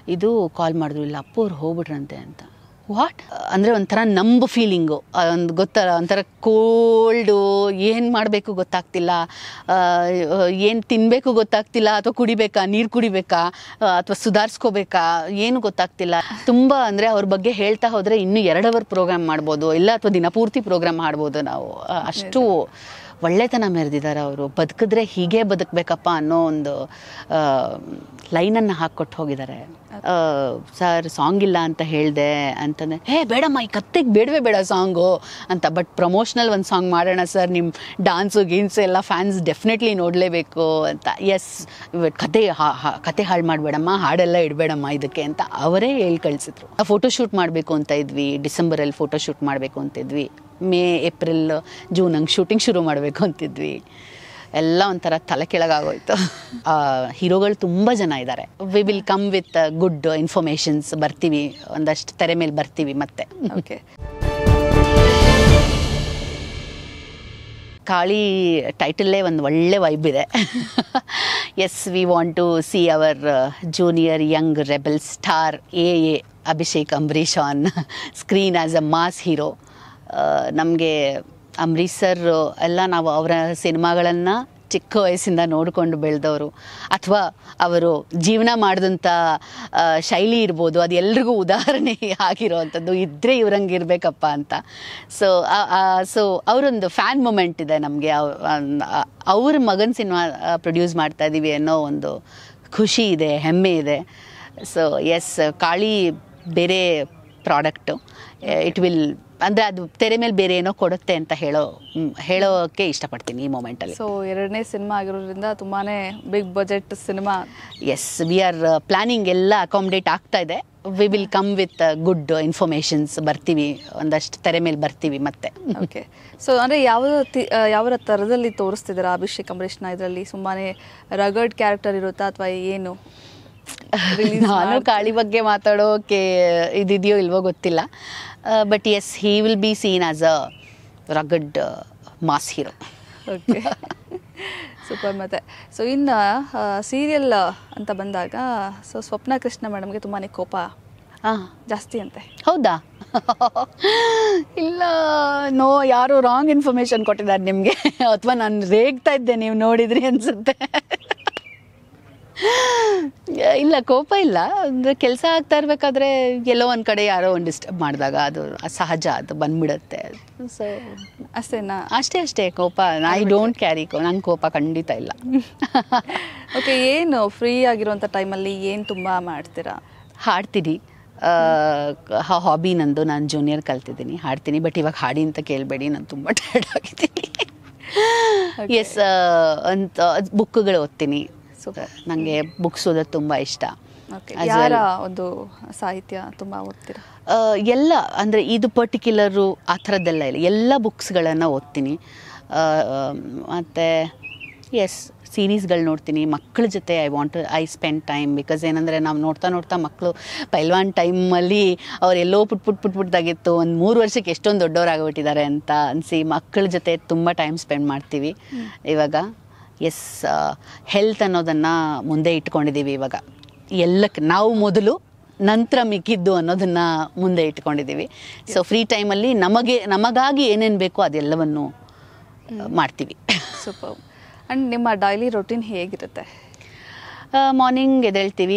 ಇದು ಕಾಲ್ ಮಾಡಿದ್ರು ಇಲ್ಲ ಅಪ್ಪು ಅವ್ರು ಹೋಗ್ಬಿಟ್ರಂತೆ ಅಂತ ವಾಟ್ ಅಂದರೆ ಒಂಥರ ನಂಬು ಫೀಲಿಂಗು ಒಂದು ಗೊತ್ತಲ್ಲ ಒಂಥರ ಕೋಲ್ಡು ಏನು ಮಾಡಬೇಕು ಗೊತ್ತಾಗ್ತಿಲ್ಲ ಏನು ತಿನ್ನಬೇಕು ಗೊತ್ತಾಗ್ತಿಲ್ಲ ಅಥವಾ ಕುಡಿಬೇಕಾ ನೀರು ಕುಡಿಬೇಕಾ ಅಥವಾ ಸುಧಾರಿಸ್ಕೋಬೇಕಾ ಏನು ಗೊತ್ತಾಗ್ತಿಲ್ಲ ತುಂಬ ಅಂದರೆ ಅವ್ರ ಬಗ್ಗೆ ಹೇಳ್ತಾ ಹೋದರೆ ಇನ್ನೂ ಎರಡು ಅವರ್ ಪ್ರೋಗ್ರಾಮ್ ಮಾಡ್ಬೋದು ಇಲ್ಲ ಅಥವಾ ದಿನಪೂರ್ತಿ ಪ್ರೋಗ್ರಾಮ್ ಮಾಡ್ಬೋದು ನಾವು ಆ, ಅಷ್ಟು ಒಳ್ಳೆತನ ಮೆರೆದಿದ್ದಾರೆ ಅವರು ಬದುಕಿದ್ರೆ ಹೀಗೆ ಬದುಕಬೇಕಪ್ಪ ಅನ್ನೋ ಒಂದು ಲೈನನ್ನು ಹಾಕ್ಕೊಟ್ಟು ಹೋಗಿದ್ದಾರೆ ಸರ್ ಸಾಂಗ್ ಇಲ್ಲ ಅಂತ ಹೇಳಿದೆ ಅಂತಂದ್ರೆ ಹೇ ಬೇಡಮ್ಮ ಈ ಕತ್ತೆಗೆ ಬೇಡವೇ ಬೇಡ ಸಾಂಗು ಅಂತ ಬಟ್ ಪ್ರಮೋಷ್ನಲ್ ಒಂದು ಸಾಂಗ್ ಮಾಡೋಣ ಸರ್ ನಿಮ್ಮ ಡಾನ್ಸು ಗೀನ್ಸು ಎಲ್ಲ ಫ್ಯಾನ್ಸ್ ಡೆಫಿನೆಟ್ಲಿ ನೋಡಲೇಬೇಕು ಅಂತ ಎಸ್ ಕತೆ ಹಾ- ಹಾ- ಕತೆ ಹಾಳು ಮಾಡಬೇಡಮ್ಮ ಹಾಡೆಲ್ಲ ಇಡಬೇಡಮ್ಮ ಇದಕ್ಕೆ ಅಂತ ಅವರೇ ಹೇಳಿ ಕಳಿಸಿದ್ರು ಫೋಟೋ ಶೂಟ್ ಮಾಡಬೇಕು ಅಂತ ಇದ್ವಿ ಡಿಸೆಂಬರಲ್ಲಿ ಫೋಟೋ ಶೂಟ್ ಮಾಡಬೇಕು ಅಂತ ಇದ್ವಿ ಮೇ ಏಪ್ರಿಲ್ ಜೂನ್ ಹಂಗೆ ಶೂಟಿಂಗ್ ಶುರು ಮಾಡಬೇಕು ಅಂತಿದ್ವಿ ಎಲ್ಲ ಒಂಥರ ತಲೆ ಕೆಳಗಾಗೋಯ್ತು ಹೀರೋಗಳು ತುಂಬ ಜನ ಇದ್ದಾರೆ we will come with good informations ಬರ್ತೀವಿ ಒಂದಷ್ಟು ತೆರೆ ಮೇಲೆ ಬರ್ತೀವಿ ಮತ್ತೆ ಓಕೆ ಕಾಳಿ ಟೈಟಲ್ಲೇ ಒಂದು ಒಳ್ಳೆ ವೈಬ್ ಇದೆ yes we want to see our junior young rebel star a a Abhishek Ambareesh on screen as a mass hero ನಮಗೆ ಅಂಬರೀಷ್ ಸರ್ ಎಲ್ಲ ನಾವು ಅವರ ಸಿನಿಮಾಗಳನ್ನು ಚಿಕ್ಕ ವಯಸ್ಸಿಂದ ನೋಡಿಕೊಂಡು ಬೆಳೆದವರು ಅಥವಾ ಅವರು ಜೀವನ ಮಾಡಿದಂಥ ಆ, ಶೈಲಿ ಇರ್ಬೋದು ಅದು ಎಲ್ರಿಗೂ ಉದಾಹರಣೆ ಆಗಿರೋವಂಥದ್ದು ಇದ್ದರೆ ಇವ್ರಂಗೆ ಇರಬೇಕಪ್ಪ ಅಂತ ಸೊ ಸೊ ಅವರೊಂದು ಫ್ಯಾನ್ ಮೂಮೆಂಟ್ ಇದೆ ನಮಗೆ ಅವ್ರ ಮಗನ ಸಿನಿಮಾ ಪ್ರೊಡ್ಯೂಸ್ ಮಾಡ್ತಾ ಇದ್ದೀವಿ ಅನ್ನೋ ಒಂದು ಖುಷಿ ಇದೆ ಹೆಮ್ಮೆ ಇದೆ ಸೊ ಎಸ್ ಕಾಳಿ ಬೇರೆ ಪ್ರಾಡಕ್ಟು ಇಟ್ ವಿಲ್ ಅಂದರೆ ಅದು ತೆರೆ ಮೇಲೆ ಬೇರೆ ಏನೋ ಕೊಡುತ್ತೆ ಅಂತ ಹೇಳೋ ಹ್ಮ್, ಹೇಳೋಕ್ಕೆ ಇಷ್ಟಪಡ್ತೀನಿ ಈ ಮೂಮೆಂಟಲ್ಲಿ ಸೊ ಎರಡನೇ ಸಿನಿಮಾ ಆಗಿರೋದ್ರಿಂದ ತುಂಬಾನೇ big budget cinema yes we are planning ಎಲ್ಲ ಅಕಾಮಿಡೇಟ್ ಆಗ್ತಾ ಇದೆ we will come with good informations ಬರ್ತೀವಿ ಒಂದಷ್ಟು ತೆರೆ ಮೇಲೆ ಬರ್ತೀವಿ ಮತ್ತೆ ಓಕೆ ಸೊ ಅಂದ್ರೆ ಯಾವ ತಿ- ಆ, ಯಾವ ಥರದಲ್ಲಿ ತೋರಿಸ್ತಿದ್ದೀರಾ ಅಭಿಷೇಕ್ ಅಂಬರೀಷ್ನ ಇದರಲ್ಲಿ ತುಂಬಾನೇ ರಗಡ್ ಕ್ಯಾರೆಕ್ಟರ್ ಇರುತ್ತಾ ಅಥವಾ ಏನು Release ನಾನು ಮಾಡ್- ಕಾಳಿ ಬಗ್ಗೆ ಮಾತಾಡೋಕೆ ಇದಿದೆಯೋ ಇಲ್ವೋ ಗೊತ್ತಿಲ್ಲ but yes he will be seen as a rugged mass hero okay super ಮತ್ತೆ ಸೊ ಇನ್ನು ಸೀರಿಯಲ್ ಅಂತ ಬಂದಾಗ ಸೊ ಸ್ವಪ್ನ ಕೃಷ್ಣ ಮೇಡಮ್ಗೆ ತುಂಬಾನೇ ಕೋಪ ಹಾಂ ಜಾಸ್ತಿ ಅಂತೆ ಹೌದಾ ಇಲ್ಲ ನೋ ಯಾರೋ ರಾಂಗ್ ಇನ್ಫಾರ್ಮೇಶನ್ ಕೊಟ್ಟಿದ್ದಾರೆ ನಿಮಗೆ ಅಥವಾ ನಾನು ರೇಗ್ತಾ ಇದ್ದೆ ನೀವು ನೋಡಿದ್ರಿ ಅನ್ಸುತ್ತೆ ಇಲ್ಲ ಕೋಪ ಇಲ್ಲ ಅಂದರೆ ಕೆಲಸ ಆಗ್ತಾ ಇರಬೇಕಾದ್ರೆ ಎಲ್ಲೋ ಒಂದು ಕಡೆ ಯಾರೋ ಒಂದು ಡಿಸ್ಟರ್ಬ್ ಮಾಡಿದಾಗ ಅದು ಸಹಜ ಅದು ಬಂದ್ಬಿಡುತ್ತೆ ಸೊ ಅಷ್ಟೇನಾ ಅಷ್ಟೇ ಅಷ್ಟೇ ಕೋಪ ಐ ಡೋಂಟ್ ಕ್ಯಾರಿ ನಂಗೆ ಕೋಪ ಖಂಡಿತ ಇಲ್ಲ ಓಕೆ ಏನು ಫ್ರೀ ಆಗಿರುವಂಥ ಟೈಮಲ್ಲಿ ಏನು ತುಂಬ ಮಾಡ್ತೀರಾ ಹಾಡ್ತೀನಿ ಹಾಬಿ ನಂದು ನಾನು ಜೂನಿಯರ್ ಕಲ್ತಿದ್ದೀನಿ ಹಾಡ್ತೀನಿ ಬಟ್ ಇವಾಗ ಹಾಡಿ ಅಂತ ಕೇಳಬೇಡಿ ನಾನು ತುಂಬ ಟೈರ್ಡ್ ಆಗಿದ್ದೀನಿ ಎಸ್ ಅಂತ ಬುಕ್ಗಳು ಓದ್ತೀನಿ Super. ನನಗೆ ಬುಕ್ಸ್ ಓದೋದು ತುಂಬ ಇಷ್ಟ ಓಕೆ As ಯಾರ well. ಒಂದು ಸಾಹಿತ್ಯ ತುಂಬ ಓದ್ತೀರಾ ಆ, ಎಲ್ಲ ಅಂದರೆ ಇದು ಪರ್ಟಿಕ್ಯುಲರು ಆ ಥರದ್ದೆಲ್ಲ ಇಲ್ಲ ಎಲ್ಲ ಬುಕ್ಸ್ಗಳನ್ನು ಓದ್ತೀನಿ ಮತ್ತು ಎಸ್ ಸೀರೀಸ್ಗಳು ನೋಡ್ತೀನಿ ಮಕ್ಕಳ ಜೊತೆ I want I spend time because ಏನಂದರೆ ನಾವು ನೋಡ್ತಾ ನೋಡ್ತಾ ಮಕ್ಕಳು ಪೈಲ್ವಾನ್ ಟೈಮಲ್ಲಿ ಅವ್ರು ಎಲ್ಲೋ ಪುಟ್ ಪುಟ್ ಪುಟ್ ಪುಟ್ದಾಗಿತ್ತು ಒಂದು ಮೂರು ವರ್ಷಕ್ಕೆ ಎಷ್ಟೊಂದು ದೊಡ್ಡವರಾಗ್ಬಿಟ್ಟಿದ್ದಾರೆ ಅಂತ ಅನಿಸಿ ಮಕ್ಕಳ ಜೊತೆ ತುಂಬ ಟೈಮ್ ಸ್ಪೆಂಡ್ ಮಾಡ್ತೀವಿ ಇವಾಗ ಎಸ್ ಹೆಲ್ತ್ ಅನ್ನೋದನ್ನು ಮುಂದೆ ಇಟ್ಕೊಂಡಿದ್ದೀವಿ ಇವಾಗ ಎಲ್ಲಕ್ಕೆ ನಾವು ಮೊದಲು ನಂತರ ಮಿಕ್ಕಿದ್ದು ಅನ್ನೋದನ್ನ ಮುಂದೆ ಇಟ್ಕೊಂಡಿದ್ದೀವಿ ಸೊ ಫ್ರೀ ಟೈಮಲ್ಲಿ ನಮಗೆ ನಮಗಾಗಿ ಏನೇನು ಬೇಕೋ ಅದೆಲ್ಲವನ್ನು ಮಾಡ್ತೀವಿ ಸೂಪರ್ ಆ್ಯಂಡ್ ನಿಮ್ಮ ಡೈಲಿ ರೊಟೀನ್ ಹೇಗಿರುತ್ತೆ ಮಾರ್ನಿಂಗ್ ಎದ್ದೇಳ್ತೀವಿ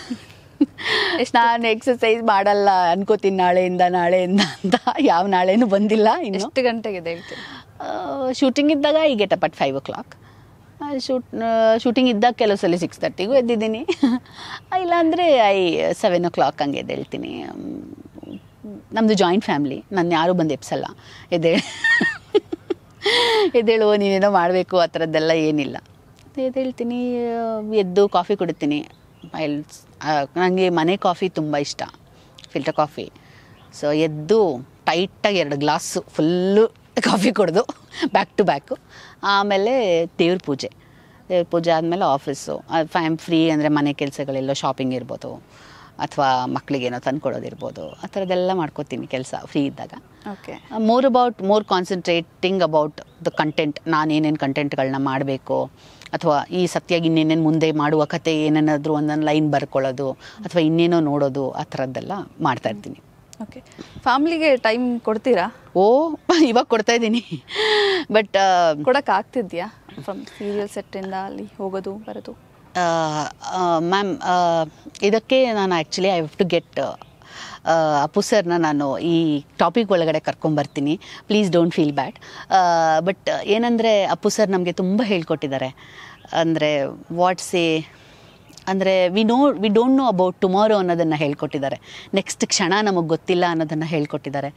ನಾನು ಎಕ್ಸಸೈಸ್ ಮಾಡಲ್ಲ ಅನ್ಕೋತೀನಿ ನಾಳೆಯಿಂದ ನಾಳೆಯಿಂದ ಅಂತ ಯಾವ ನಾಳೆನೂ ಬಂದಿಲ್ಲ ಇನ್ನು ಎಷ್ಟು ಗಂಟೆಗೆ ಎದ್ದೇಳ್ತೀರಿ ಶೂಟಿಂಗ್ ಇದ್ದಾಗ ಈ getup at five o'clock shoot shooting ಇದ್ದಾಗ ಕೆಲವು ಸಲ ಸಿಕ್ಸ್ ತರ್ಟಿಗೂ ಎದ್ದಿದ್ದೀನಿ ಇಲ್ಲಾಂದರೆ ಐ ಸೆವೆನ್ ಓ ಕ್ಲಾಕ್ ಹಂಗೆ ಎದ್ದೇಳ್ತೀನಿ ನಮ್ಮದು ಜಾಯಿಂಟ್ ಫ್ಯಾಮ್ಲಿ ನಾನು ಯಾರೂ ಬಂದು ಎಪ್ಸಲ್ಲ ಎದ್ದೇ ಎದ್ದೇಳು ನೀನೇನೋ ಮಾಡಬೇಕು ಆ ಥರದ್ದೆಲ್ಲ ಏನಿಲ್ಲ ಎದ್ದೇಳ್ತೀನಿ ಎದ್ದು ಕಾಫಿ ಕುಡಿತೀನಿ ನನಗೆ ಮನೆ ಕಾಫಿ ತುಂಬ ಇಷ್ಟ ಫಿಲ್ಟರ್ ಕಾಫಿ ಸೊ ಎದ್ದು ಟೈಟಾಗಿ ಎರಡು ಗ್ಲಾಸು ಫುಲ್ಲು ಕಾಫಿ ಕುಡಿದು ಬ್ಯಾಕ್ ಟು ಬ್ಯಾಕು ಆಮೇಲೆ ದೇವ್ರ ಪೂಜೆ ದೇವ್ರ ಪೂಜೆ ಆದಮೇಲೆ ಆಫೀಸು ಐ ಆಮ್ ಫ್ರೀ ಅಂದರೆ ಮನೆ ಕೆಲಸಗಳೆಲ್ಲೋ ಶಾಪಿಂಗ್ ಇರ್ಬೋದು ಅಥವಾ ಮಕ್ಕಳಿಗೇನೋ ತಂದ್ಕೊಡೋದಿರ್ಬೋದು ಆ ಥರದ್ದೆಲ್ಲ ಮಾಡ್ಕೋತೀನಿ ಕೆಲಸ ಫ್ರೀ ಇದ್ದಾಗ okay more about more concentrating about the content ನಾನು ಏನೇನು ಕಂಟೆಂಟ್ಗಳನ್ನ ಮಾಡಬೇಕು ಅಥವಾ ಈ ಸತ್ಯಾಗಿ ಇನ್ನೇನೇನು ಮುಂದೆ ಮಾಡುವ ಕತೆ ಏನೇನಾದರೂ ಒಂದೊಂದು ಲೈನ್ ಬರ್ಕೊಳ್ಳೋದು ಅಥವಾ ಇನ್ನೇನೋ ನೋಡೋದು ಆ ಥರದ್ದೆಲ್ಲ ಮಾಡ್ತಾ ಇರ್ತೀನಿ ಓಕೆ ಫ್ಯಾಮ್ಲಿಗೆ ಟೈಮ್ ಕೊಡ್ತೀರಾ ಓ ಇವಾಗ ಕೊಡ್ತಾ ಇದ್ದೀನಿ ಬಟ್ ಕೊಡಕ್ಕೆ ಆಗ್ತಿದ್ಯಾ ಫ್ರಮ್ ಸೀರಿಯಲ್ ಸೆಟ್ಟಿಂದ ಅಲ್ಲಿ ಹೋಗೋದು ಬರೋದು ಮ್ಯಾಮ್ ಇದಕ್ಕೆ ನಾನು actually I have to get Appu ಸರ್ನ ನಾನು ಈ ಟಾಪಿಕ್ ಒಳಗಡೆ ಕರ್ಕೊಂಬರ್ತೀನಿ please don't feel bad but ಏನಂದರೆ ಅಪ್ಪು ಸರ್ ನಮಗೆ ತುಂಬ ಹೇಳ್ಕೊಟ್ಟಿದ್ದಾರೆ ಅಂದರೆ ವಾಟ್ಸ್ ಎ ಅಂದರೆ we know we don't know about tomorrow ಅನ್ನೋದನ್ನು ಹೇಳ್ಕೊಟ್ಟಿದ್ದಾರೆ ನೆಕ್ಸ್ಟ್ ಕ್ಷಣ ನಮಗೆ ಗೊತ್ತಿಲ್ಲ ಅನ್ನೋದನ್ನು ಹೇಳ್ಕೊಟ್ಟಿದ್ದಾರೆ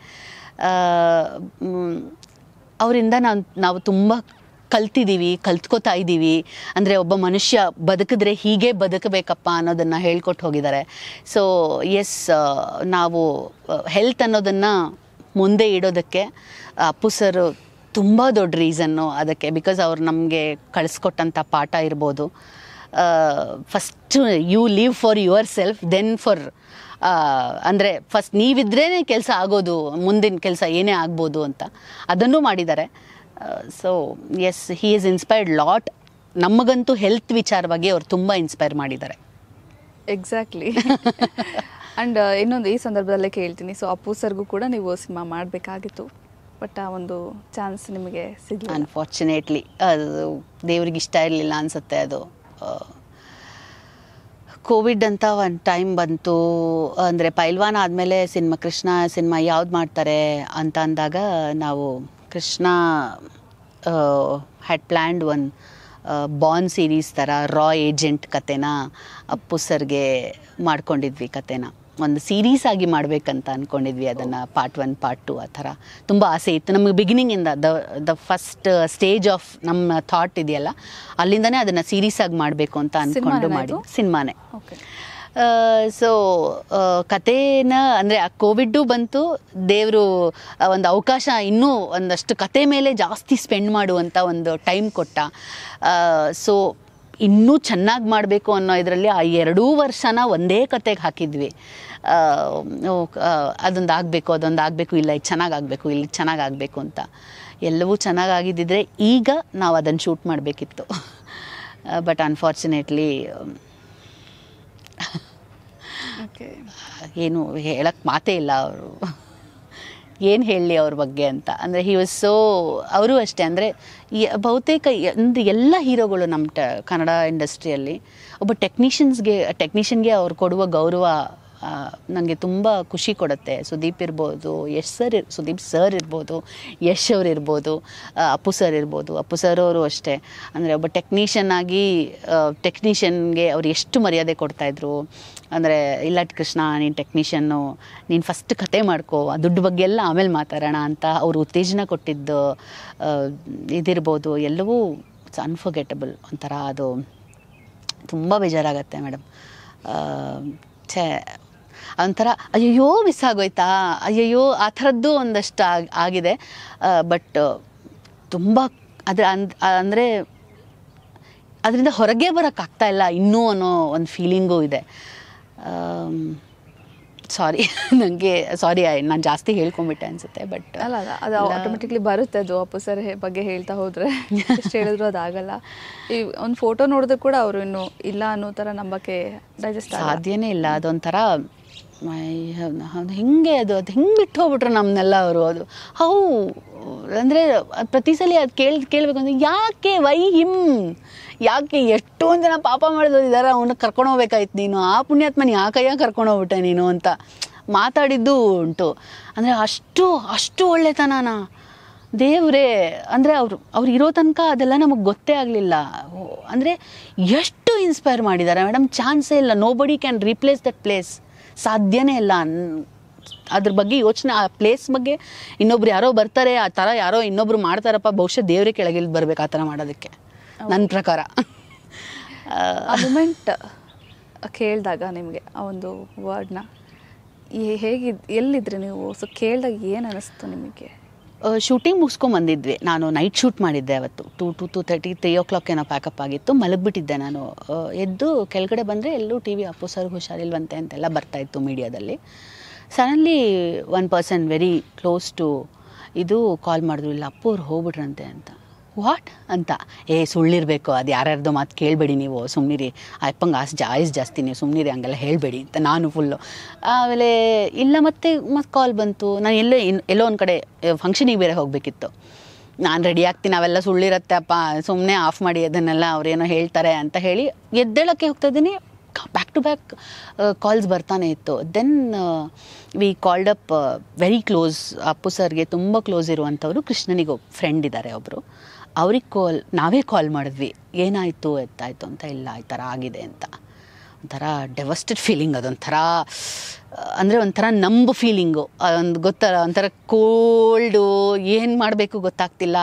ಅವರಿಂದ ನಾವು ನಾವು ತುಂಬ ಕಲ್ತಿದ್ದೀವಿ ಕಲ್ತ್ಕೋತಾ ಇದ್ದೀವಿ ಅಂದರೆ ಒಬ್ಬ ಮನುಷ್ಯ ಬದುಕಿದ್ರೆ ಹೀಗೆ ಬದುಕಬೇಕಪ್ಪ ಅನ್ನೋದನ್ನು ಹೇಳ್ಕೊಟ್ಟು ಹೋಗಿದ್ದಾರೆ ಸೊ ಎಸ್ ನಾವು ಹೆಲ್ತ್ ಅನ್ನೋದನ್ನು ಮುಂದೆ ಇಡೋದಕ್ಕೆ ಅಪ್ಪು ಸರ್ ತುಂಬ ದೊಡ್ಡ ರೀಸನ್ನು ಅದಕ್ಕೆ ಬಿಕಾಸ್ ಅವ್ರು ನಮಗೆ ಕಳಿಸ್ಕೊಟ್ಟಂಥ ಪಾಠ ಇರ್ಬೋದು first you live for yourself then for ಅಂದರೆ ಫಸ್ಟ್ ನೀವಿದ್ರೇ ಕೆಲಸ ಆಗೋದು ಮುಂದಿನ ಕೆಲಸ ಏನೇ ಆಗ್ಬೋದು ಅಂತ ಅದನ್ನು ಮಾಡಿದ್ದಾರೆ so yes he is inspired lot ನಮಗಂತೂ ಹೆಲ್ತ್ ವಿಚಾರವಾಗಿ ಅವ್ರು ತುಂಬ ಇನ್ಸ್ಪೈರ್ ಮಾಡಿದ್ದಾರೆ ಎಕ್ಸಾಕ್ಟ್ಲಿ ಆ್ಯಂಡ್ ಇನ್ನೊಂದು ಈ ಸಂದರ್ಭದಲ್ಲೇ ಕೇಳ್ತೀನಿ ಸೊ ಅಪ್ಪು ಸರ್ಗೂ ಕೂಡ ನೀವು ಸಿನಿಮಾ ಮಾಡಬೇಕಾಗಿತ್ತು ಬಟ್ ಆ ಒಂದು ಚಾನ್ಸ್ ನಿಮಗೆ ಸಿಗಲಿಲ್ಲ ಅನ್ಫಾರ್ಚುನೇಟ್ಲಿ ಅದು ದೇವ್ರಿಗೆ ಇಷ್ಟ ಇರಲಿಲ್ಲ ಅನಿಸುತ್ತೆ ಅದು ಕೋವಿಡ್ ಅಂತ ಒಂದು ಟೈಮ್ ಬಂತು ಅಂದರೆ ಪೈಲ್ವಾನ್ ಆದಮೇಲೆ ಸಿನಿಮಾ ಕೃಷ್ಣ ಸಿನಿಮಾ ಯಾವ್ದು ಮಾಡ್ತಾರೆ ಅಂತ ಅಂದಾಗ ನಾವು Krishna had planned one Bond series ಥರ ರಾ ಏಜೆಂಟ್ ಕತೆನ ಅಪ್ಪು ಸರ್ಗೆ ಮಾಡ್ಕೊಂಡಿದ್ವಿ ಕತೆನ ಒಂದು ಸೀರೀಸ್ ಆಗಿ ಮಾಡಬೇಕಂತ ಅಂದ್ಕೊಂಡಿದ್ವಿ ಅದನ್ನು ಪಾರ್ಟ್ ಒನ್ ಪಾರ್ಟ್ ಟು ಆ ಥರ ತುಂಬ ಆಸೆ ಇತ್ತು ನಮಗೆ ಬಿಗಿನಿಂಗಿಂದ the the first stage of ನಮ್ಮ ಥಾಟ್ ಇದೆಯಲ್ಲ ಅಲ್ಲಿಂದನೇ ಅದನ್ನು ಸೀರೀಸ್ ಆಗಿ ಮಾಡಬೇಕು ಅಂತ ಅಂದ್ಕೊಂಡು ಸಿನಿಮಾನೇನಾ ಮಾಡಿ ಇದು? ಸಿನಿಮಾನೇ ಓಕೆ ಸೊ ಕಥೆನ ಅಂದರೆ ಆ ಕೋವಿಡ್ಡು ಬಂತು ದೇವರು ಒಂದು ಅವಕಾಶ ಇನ್ನೂ ಒಂದಷ್ಟು ಕತೆ ಮೇಲೆ ಜಾಸ್ತಿ ಸ್ಪೆಂಡ್ ಮಾಡುವಂಥ ಒಂದು ಟೈಮ್ ಕೊಟ್ಟ ಸೊ ಇನ್ನೂ ಚೆನ್ನಾಗಿ ಮಾಡಬೇಕು ಅನ್ನೋ ಇದರಲ್ಲಿ ಆ ಎರಡೂ ವರ್ಷನ ಒಂದೇ ಕತೆಗೆ ಹಾಕಿದ್ವಿ ಆ, ಓ, ಆ, ಅದೊಂದು ಆಗಬೇಕು ಅದೊಂದು ಆಗಬೇಕು ಇಲ್ಲ ಇದು ಚೆನ್ನಾಗಿ ಆಗಬೇಕು ಇಲ್ಲಿ ಚೆನ್ನಾಗಿ ಆಗಬೇಕು ಅಂತ ಎಲ್ಲವೂ ಚೆನ್ನಾಗಿ ಆಗಿದ್ದಿದ್ರೆ ಈಗ ನಾವು ಅದನ್ನು ಶೂಟ್ ಮಾಡಬೇಕಿತ್ತು ಬಟ್ ಅನ್ಫಾರ್ಚುನೇಟ್ಲಿ ಓಕೆ ಏನು ಹೇಳಕ್ಕೆ ಮಾತೇ ಇಲ್ಲ ಅವರು ಏನು ಹೇಳಲಿ ಅವ್ರ ಬಗ್ಗೆ ಅಂತ ಅಂದರೆ ಹಿ ವಾಸ್ ಸೋ ಅವರು ಅಷ್ಟೇ ಅಂದರೆ ಬಹುತೇಕ ಒಂದು ಎಲ್ಲ ಹೀರೋಗಳು ನಮ್ಮ ಟ ಕನ್ನಡ ಇಂಡಸ್ಟ್ರಿಯಲ್ಲಿ ಒಬ್ಬ ಟೆಕ್ನಿಷಿಯನ್ಸ್ಗೆ ಟೆಕ್ನಿಷಿಯನ್ಗೆ ಅವ್ರು ಕೊಡುವ ಗೌರವ ನನಗೆ ತುಂಬ ಖುಷಿ ಕೊಡುತ್ತೆ ಸುದೀಪ್ ಇರ್ಬೋದು ಯಶ್ ಸರ್ ಇರ್ ಸುದೀಪ್ ಸರ್ ಇರ್ಬೋದು ಯಶ್ ಅವ್ರು ಇರ್ಬೋದು ಆ, ಅಪ್ಪು ಸರ್ ಇರ್ಬೋದು ಅಪ್ಪು ಸರ್ ಅವರು ಅಷ್ಟೇ ಅಂದರೆ ಒಬ್ಬ ಟೆಕ್ನಿಷಿಯನ್ ಆಗಿ ಟೆಕ್ನಿಷಿಯನ್ಗೆ ಅವ್ರು ಎಷ್ಟು ಮರ್ಯಾದೆ ಕೊಡ್ತಾಯಿದ್ರು ಅಂದರೆ ಇಲ್ಲ ಕೃಷ್ಣ ನೀನು ಟೆಕ್ನಿಷಿಯನ್ನು ನೀನು ಫಸ್ಟ್ ಕತೆ ಮಾಡ್ಕೋ ಆ ದುಡ್ಡು ಬಗ್ಗೆ ಎಲ್ಲ ಆಮೇಲೆ ಮಾತಾಡೋಣ ಅಂತ ಅವರು ಉತ್ತೇಜನ ಕೊಟ್ಟಿದ್ದು ಆ, ಇದಿರ್ಬೋದು ಎಲ್ಲವೂ ಇಟ್ಸ್ ಅನ್ಫರ್ಗೆಟಬಲ್ ಒಂಥರ ಅದು ತುಂಬ ಬೇಜಾರಾಗತ್ತೆ ಮೇಡಮ್ ಛೇ ಒಂಥರ ಅಯ್ಯಯ್ಯೋ ಮಿಸ್ ಆಗೋಯ್ತಾ ಅಯ್ಯಯ್ಯೋ ಆ ಥರದ್ದು ಒಂದಷ್ಟು ಆಗ್ ಆಗಿದೆ ಬಟ್ ತುಂಬ ಅದ್ರ ಅಂದ್ ಅಂದರೆ ಅದರಿಂದ ಹೊರಗೆ ಬರೋಕ್ಕಾಗ್ತಾ ಇಲ್ಲ ಇನ್ನೂ ಅನ್ನೋ ಒಂದು ಫೀಲಿಂಗೂ ಇದೆ ಸಾರಿ ನನಗೆ ಸಾರಿ ನಾನು ಜಾಸ್ತಿ ಹೇಳ್ಕೊಂಬಿಟ್ಟೆ ಅನಿಸುತ್ತೆ ಬಟ್ ಅಲ್ಲ ಅಲ್ಲ ಅದು ಆಟೋಮೆಟಿಕ್ಲಿ ಬರುತ್ತೆ ಅದು ಅಪ್ಪು ಸರ್ ಬಗ್ಗೆ ಹೇಳ್ತಾ ಹೋದ್ರೆ ಎಷ್ಟು ಹೇಳಿದ್ರು ಅದಾಗಲ್ಲ ಈ ಒಂದು ಫೋಟೋ ನೋಡಿದ್ರೆ ಕೂಡ ಅವರು ಇನ್ನು ಇಲ್ಲ ಅನ್ನೋ ಥರ ನಂಬಕ್ಕೆ ಡೈಜೆಸ್ಟ್ ಆಗಲ್ಲ ಸಾಧ್ಯನೇ ಇಲ್ಲ ಅದೊಂಥರ ಹಿಂಗೆ ಅದು ಅದು ಹಿಂಗೆ ಬಿಟ್ಟು ಹೋಗ್ಬಿಟ್ರು ನಮ್ಮನ್ನೆಲ್ಲ ಅವರು ಅದು ಹೌ ಅಂದರೆ ಪ್ರತಿ ಸಲ ಅದು ಕೇಳಿ ಕೇಳಬೇಕು ಅಂದರೆ ಯಾಕೆ ವೈ ಹಿಮ್ ಯಾಕೆ ಎಷ್ಟೊಂದು ಜನ ಪಾಪ ಮಾಡಿದವರು ಅವನ್ನ ಕರ್ಕೊಂಡು ಹೋಗ್ಬೇಕಾಯ್ತು ನೀನು ಆ ಪುಣ್ಯಾತ್ಮನ ಯಾಕಯ್ಯ ಕರ್ಕೊಂಡು ಹೋಗ್ಬಿಟ್ಟೆ ನೀನು ಅಂತ ಮಾತಾಡಿದ್ದು ಉಂಟು ಅಂದರೆ ಅಷ್ಟು ಅಷ್ಟು ಒಳ್ಳೆತನನ ದೇವ್ರೇ ಅಂದರೆ ಅವರು ಅವ್ರು ಇರೋ ತನಕ ಅದೆಲ್ಲ ನಮಗೆ ಗೊತ್ತೇ ಆಗಲಿಲ್ಲ ಅಂದರೆ ಎಷ್ಟು ಇನ್ಸ್ಪೈರ್ ಮಾಡಿದ್ದಾರೆ ಮೇಡಮ್ ಚಾನ್ಸೇ ಇಲ್ಲ ನೋ ಬಡಿ ಕ್ಯಾನ್ ರೀಪ್ಲೇಸ್ ದಟ್ ಪ್ಲೇಸ್ ಸಾಧ್ಯನೇ ಇಲ್ಲ ನ್- ಅದ್ರ ಬಗ್ಗೆ ಯೋಚನೆ ಆ ಪ್ಲೇಸ್ ಬಗ್ಗೆ ಇನ್ನೊಬ್ರು ಯಾರೋ ಬರ್ತಾರೆ ಆ ಥರ ಯಾರೋ ಇನ್ನೊಬ್ರು ಮಾಡ್ತಾರಪ್ಪ ಬಹುಶಃ ದೇವರೇ ಕೆಳಗಿಲ್ದು ಬರ್ಬೇಕು ಆ ಥರ ಮಾಡೋದಕ್ಕೆ ನನ್ನ ಪ್ರಕಾರ ಆ ಮೂಮೆಂಟ್ ಕೇಳಿದಾಗ ನಿಮಗೆ ಆ ಒಂದು ವರ್ಡ್ನ ಹೇಗಿದ್ ಎಲ್ಲಿದ್ರಿ ನೀವು ಸೊ ಕೇಳಿದಾಗ ಏನು ಅನಿಸ್ತು ನಿಮಗೆ ಶೂಟಿಂಗ್ ಮುಗಿಸ್ಕೊಂಡ್ ಬಂದಿದ್ವಿ ನಾನು ನೈಟ್ ಶೂಟ್ ಮಾಡಿದ್ದೆ ಅವತ್ತು two two two thirty three o'clock ಏನೋ ಪ್ಯಾಕಪ್ ಆಗಿತ್ತು ಮಲಗಿಬಿಟ್ಟಿದ್ದೆ ನಾನು ಆ, ಎದ್ದು ಕೆಳಗಡೆ ಬಂದರೆ ಎಲ್ಲೂ ಟಿ ವಿ ಅಪ್ಪು ಸರ್ಗೆ ಹುಷಾರಿಲ್ವಂತೆ ಅಂತೆಲ್ಲ ಬರ್ತಾಯಿತ್ತು ಮೀಡಿಯಾದಲ್ಲಿ suddenly one person very close to ಇದು ಕಾಲ್ ಮಾಡಿದ್ರು ಇಲ್ಲ ಅಪ್ಪು ಅವ್ರು ಹೋಗ್ಬಿಟ್ರಂತೆ ಅಂತ ವಾಟ್ ಅಂತ ಏ ಸುಳ್ಳಿರಬೇಕು ಅದು ಯಾರ್ಯಾರ್ದು ಮಾತು ಕೇಳಬೇಡಿ ನೀವು ಸುಮ್ಮನಿರಿ ಅಪ್ಪಂಗೆ ಆಸ್ ಜಾಯ್ಸ್ ಜಾಸ್ತಿ ನೀವು ಸುಮ್ಮನಿರಿ ಹಂಗೆಲ್ಲ ಹೇಳಬೇಡಿ ಅಂತ ನಾನು ಫುಲ್ಲು ಆಮೇಲೆ ಇಲ್ಲ ಮತ್ತೆ ಮತ್ತೆ ಕಾಲ್ ಬಂತು ನಾನು ಎಲ್ಲೋ ಇನ್ ಎಲ್ಲೋ ಒಂದು ಕಡೆ ಫಂಕ್ಷನಿಗೆ ಬೇರೆ ಹೋಗಬೇಕಿತ್ತು ನಾನು ರೆಡಿ ಆಗ್ತೀನಿ ಅವೆಲ್ಲ ಸುಳ್ಳಿರತ್ತೆ ಅಪ್ಪ ಸುಮ್ಮನೆ ಆಫ್ ಮಾಡಿ ಅದನ್ನೆಲ್ಲ ಅವ್ರೇನೋ ಹೇಳ್ತಾರೆ ಅಂತ ಹೇಳಿ ಎದ್ದೇಳಕ್ಕೆ ಹೋಗ್ತಾ ಇದ್ದೀನಿ ಬ್ಯಾಕ್ ಟು ಬ್ಯಾಕ್ ಕಾಲ್ಸ್ ಬರ್ತಾನೆ ಇತ್ತು then we called up very close Appu ಸರ್ಗೆ ತುಂಬ ಕ್ಲೋಸ್ ಇರುವಂಥವ್ರು ಕೃಷ್ಣನಿಗೆ ಫ್ರೆಂಡ್ ಇದ್ದಾರೆ ಒಬ್ಬರು ಅವ್ರಿಗೆ ಕಾಲ್ ನಾವೇ ಕಾಲ್ ಮಾಡಿದ್ವಿ ಏನಾಯಿತು ಎತ್ತಾಯಿತು ಅಂತ ಇಲ್ಲ ಈ ಥರ ಆಗಿದೆ ಅಂತ ಒಂಥರ ಡೆವಸ್ಟೆಡ್ ಫೀಲಿಂಗ್ ಅದೊಂಥರ ಅಂದರೆ ಒಂಥರ ನಂಬು ಫೀಲಿಂಗು ಒಂದು ಗೊತ್ತಲ್ಲ ಒಂಥರ ಕೋಲ್ಡು ಏನು ಮಾಡಬೇಕು ಗೊತ್ತಾಗ್ತಿಲ್ಲ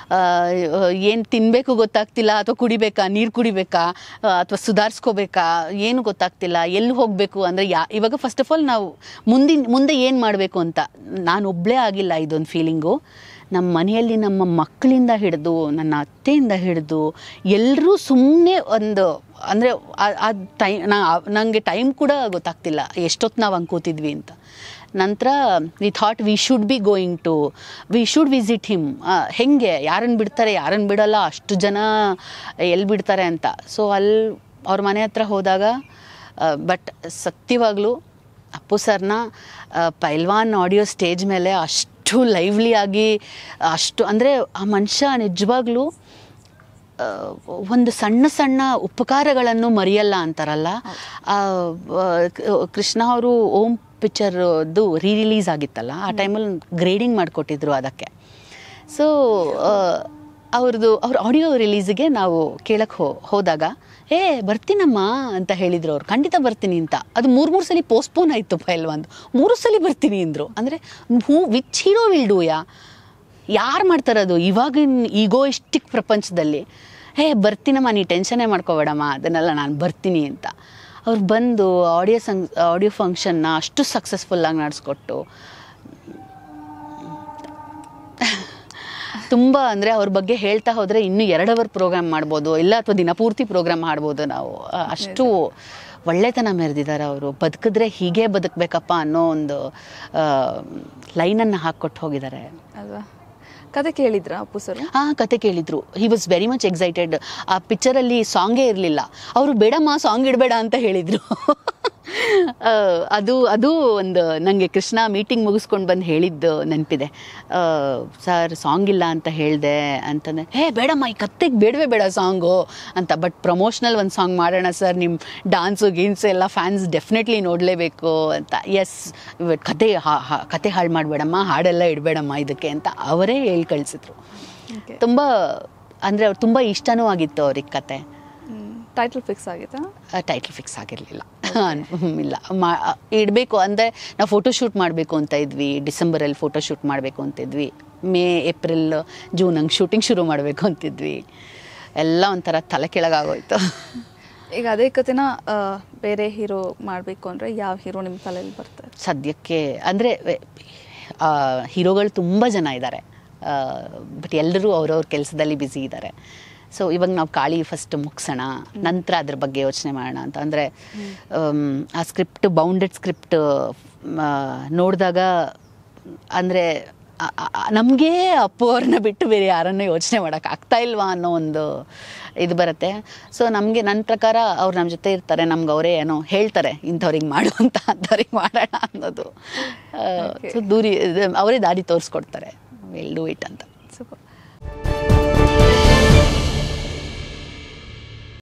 ಏನು ತಿನ್ನಬೇಕು ಗೊತ್ತಾಗ್ತಿಲ್ಲ ಅಥವಾ ಕುಡಿಬೇಕಾ ನೀರು ಕುಡಿಬೇಕಾ ಅಥವಾ ಸುಧಾರಿಸ್ಕೋಬೇಕಾ ಏನು ಗೊತ್ತಾಗ್ತಿಲ್ಲ ಎಲ್ಲಿ ಹೋಗಬೇಕು ಅಂದರೆ ಯಾ ಇವಾಗ ಫಸ್ಟ್ ಆಫ್ ಆಲ್ ನಾವು ಮುಂದಿನ ಮುಂದೆ ಏನು ಮಾಡಬೇಕು ಅಂತ ನಾನು ಒಬ್ಬಳೇ ಆಗಿಲ್ಲ ಇದೊಂದು ಫೀಲಿಂಗು ನಮ್ಮ ಮನೆಯಲ್ಲಿ ನಮ್ಮ ಮಕ್ಕಳಿಂದ ಹಿಡಿದು ನನ್ನ ಅತ್ತೆಯಿಂದ ಹಿಡಿದು ಎಲ್ಲರೂ ಸುಮ್ಮನೆ ಒಂದು ಅಂದರೆ ಆ ಟೈ ನಾ ನನಗೆ ಟೈಮ್ ಕೂಡ ಗೊತ್ತಾಗ್ತಿಲ್ಲ ಎಷ್ಟೊತ್ತು ನಾವು ಹಂಗೆ ಕೂತಿದ್ವಿ ಅಂತ ನಂತರ we thought we should be going to we should visit him ಹೆಂಗೆ ಯಾರನ್ನು ಬಿಡ್ತಾರೆ ಯಾರನ್ನು ಬಿಡಲ್ಲ ಅಷ್ಟು ಜನ ಎಲ್ಲಿ ಬಿಡ್ತಾರೆ ಅಂತ ಸೊ ಅಲ್ಲಿ ಅವ್ರ ಮನೆ ಹತ್ರ ಹೋದಾಗ ಬಟ್ ಸತ್ಯವಾಗ್ಲೂ ಅಪ್ಪು ಸರ್ನ ಆ, ಪೈಲ್ವಾನ್ ಆಡಿಯೋ ಸ್ಟೇಜ್ ಮೇಲೆ ಅಷ್ಟು ಲೈವ್ಲಿ ಆಗಿ ಅಷ್ಟು ಅಂದರೆ ಆ ಮನುಷ್ಯ ನಿಜವಾಗ್ಲೂ ಆ, ಒಂದು ಸಣ್ಣ ಸಣ್ಣ ಉಪಕಾರಗಳನ್ನು ಮರೆಯಲ್ಲ ಅಂತಾರಲ್ಲ ಆ, ಆ, ಕ- ಕೃಷ್ಣ ಅವರು ಓಂ ಪಿಕ್ಚರ್ದು ರೀ ರಿಲೀಸ್ ಆಗಿತ್ತಲ್ಲ ಆ ಟೈಮಲ್ಲಿ ಗ್ರೇಡಿಂಗ್ ಮಾಡಿಕೊಟ್ಟಿದ್ರು ಅದಕ್ಕೆ ಸೊ ಅವ್ರದ್ದು ಅವ್ರ ಆಡಿಯೋ ರಿಲೀಸಿಗೆ ನಾವು ಕೇಳಕ್ಕೆ ಹೋ ಹೋದಾಗ ಏ ಬರ್ತೀನಮ್ಮ ಅಂತ ಹೇಳಿದ್ರು ಅವ್ರು ಖಂಡಿತ ಬರ್ತೀನಿ ಅಂತ ಅದು ಮೂರು ಮೂರು ಸಲ ಪೋಸ್ಟ್ಪೋನ್ ಆಯಿತು ಒಂದು ಮೂರು ಸಲ ಬರ್ತೀನಿ ಅಂದರು ಅಂದರೆ who which hero will do ಯಾ ಯಾರು ಮಾಡ್ತಾರೆ ಅದು ಇವಾಗಿನ ಈಗೋಯಿಸ್ಟಿಕ್ ಪ್ರಪಂಚದಲ್ಲಿ ಹೇ ಬರ್ತೀನಮ್ಮ ನೀ ಟೆನ್ಷನ್ನೇ ಮಾಡ್ಕೋಬೇಡಮ್ಮ ಅದನ್ನೆಲ್ಲ ನಾನು ಬರ್ತೀನಿ ಅಂತ ಅವ್ರು ಬಂದು ಆಡಿಯೋ ಸಂಗ್ ಆಡಿಯೋ ಫಂಕ್ಷನ್ನ ಅಷ್ಟು ಸಕ್ಸಸ್ಫುಲ್ಲಾಗಿ ನಡೆಸ್ಕೊಟ್ಟು ತುಂಬ ಅಂದರೆ ಅವ್ರ ಬಗ್ಗೆ ಹೇಳ್ತಾ ಹೋದರೆ ಇನ್ನೂ ಎರಡು ಅವರ್ ಪ್ರೋಗ್ರಾಮ್ ಮಾಡ್ಬೋದು ಇಲ್ಲ ಅಥವಾ ದಿನಪೂರ್ತಿ ಪ್ರೋಗ್ರಾಮ್ ಮಾಡ್ಬೋದು ನಾವು ಆ, ಅಷ್ಟು ಒಳ್ಳೆತನ ಮೆರೆದಿದ್ದಾರೆ ಅವರು ಬದುಕಿದ್ರೆ ಹೀಗೆ ಬದುಕಬೇಕಪ್ಪ ಅನ್ನೋ ಒಂದು ಲೈನನ್ನು ಹಾಕ್ಕೊಟ್ಟು ಹೋಗಿದ್ದಾರೆ ಅಲ್ವಾ ಕತೆ ಕೇಳಿದ್ರಾ ಅಪ್ಪು ಸರ್ ಆ ಕತೆ ಕೇಳಿದ್ರು he was very much excited ಆ ಪಿಕ್ಚರಲ್ಲಿ ಸಾಂಗೇ ಇರಲಿಲ್ಲ ಅವರು ಬೇಡಮ್ಮ ಸಾಂಗ್ ಇಡಬೇಡ ಅಂತ ಹೇಳಿದರು ಅದು ಅದು ಒಂದು ನನಗೆ ಕೃಷ್ಣ ಮೀಟಿಂಗ್ ಮುಗಿಸ್ಕೊಂಡು ಬಂದು ಹೇಳಿದ್ದು ನೆನಪಿದೆ ಸರ್ ಸಾಂಗ್ ಇಲ್ಲ ಅಂತ ಹೇಳಿದೆ ಅಂತಂದರೆ ಹೇ ಬೇಡಮ್ಮ ಈ ಕತ್ತೆಗೆ ಬೇಡವೇ ಬೇಡ ಸಾಂಗು ಅಂತ ಬಟ್ ಪ್ರಮೋಷ್ನಲ್ ಒಂದು ಸಾಂಗ್ ಮಾಡೋಣ ಸರ್ ನಿಮ್ಮ ಡಾನ್ಸು ಗೀನ್ಸ್ ಎಲ್ಲ ಫ್ಯಾನ್ಸ್ ಡೆಫಿನೆಟ್ಲಿ ನೋಡಲೇಬೇಕು ಅಂತ ಎಸ್ ಕತೆ ಹಾ- ಹಾ- ಕತೆ ಹಾಳು ಮಾಡಬೇಡಮ್ಮ ಹಾಡೆಲ್ಲ ಇಡಬೇಡಮ್ಮ ಇದಕ್ಕೆ ಅಂತ ಅವರೇ ಹೇಳಿ ಕಳಿಸಿದ್ರು ಓಕೆ ತುಂಬ ಅಂದರೆ ಅವ್ರು ತುಂಬ ಇಷ್ಟನೂ ಆಗಿತ್ತು ಅವ್ರಿಗೆ ಕತೆ ಟೈಟಲ್ ಫಿಕ್ಸ್ ಆಗಿತ್ತಾ ಟೈಟ್ಲ್ ಫಿಕ್ಸ್ ಆಗಿರಲಿಲ್ಲ ಇಲ್ಲ ಮಾ ಇಡಬೇಕು ಅಂದರೆ ನಾವು ಫೋಟೋಶೂಟ್ ಮಾಡಬೇಕು ಅಂತ ಇದ್ವಿ ಡಿಸೆಂಬರಲ್ಲಿ ಫೋಟೋಶೂಟ್ ಮಾಡಬೇಕು ಅಂತ ಇದ್ವಿ ಮೇ ಏಪ್ರಿಲ್ ಜೂನ್ ಹಂಗೆ ಶೂಟಿಂಗ್ ಶುರು ಮಾಡಬೇಕು ಅಂತಿದ್ವಿ ಎಲ್ಲ ಒಂಥರ ತಲೆ ಕೆಳಗಾಗೋಯ್ತು ಈಗ ಅದೇ ಕತೆನ ಆ, ಬೇರೆ ಹೀರೋ ಮಾಡಬೇಕು ಅಂದರೆ ಯಾವ ಹೀರೋ ನಿಮ್ಮ ತಲೆಯಲ್ಲಿ ಬರ್ತಾರೆ ಸದ್ಯಕ್ಕೆ ಅಂದರೆ ಹೀರೋಗಳು ತುಂಬ ಜನ ಇದ್ದಾರೆ ಬಟ್ ಎಲ್ಲರೂ ಅವ್ರವ್ರ ಕೆಲಸದಲ್ಲಿ ಬ್ಯುಸಿ ಇದ್ದಾರೆ ಸೊ ಇವಾಗ ನಾವು ಕಾಳಿ ಫಸ್ಟ್ ಮುಗಿಸೋಣ ನಂತರ ಅದ್ರ ಬಗ್ಗೆ ಯೋಚನೆ ಮಾಡೋಣ ಅಂತ ಅಂದರೆ ಆ ಸ್ಕ್ರಿಪ್ಟ್ ಬೌಂಡೆಡ್ ಸ್ಕ್ರಿಪ್ಟ್ ನೋಡಿದಾಗ ಅಂದರೆ ನಮಗೆ ಅಪ್ಪು ಅವ್ರನ್ನ ಬಿಟ್ಟು ಬೇರೆ ಯಾರನ್ನು ಯೋಚನೆ ಮಾಡೋಕೆ ಆಗ್ತಾ ಇಲ್ವಾ ಅನ್ನೋ ಒಂದು ಇದು ಬರುತ್ತೆ ಸೊ ನಮಗೆ ನನ್ನ ಪ್ರಕಾರ ಅವ್ರು ನಮ್ಮ ಜೊತೆ ಇರ್ತಾರೆ ನಮ್ಗೆ ಅವರೇ ಏನೋ ಹೇಳ್ತಾರೆ ಇಂಥವ್ರಿಗೆ ಮಾಡು ಅಂತ ಅಂಥವ್ರಿಗೆ ಮಾಡೋಣ ಅನ್ನೋದು Okay. ಸೊ ದೂರಿ ಅವರೇ ದಾರಿ ತೋರಿಸ್ಕೊಡ್ತಾರೆ ವಿಲ್ ಡೂ ಇಟ್ ಅಂತ ಸೂಪರ್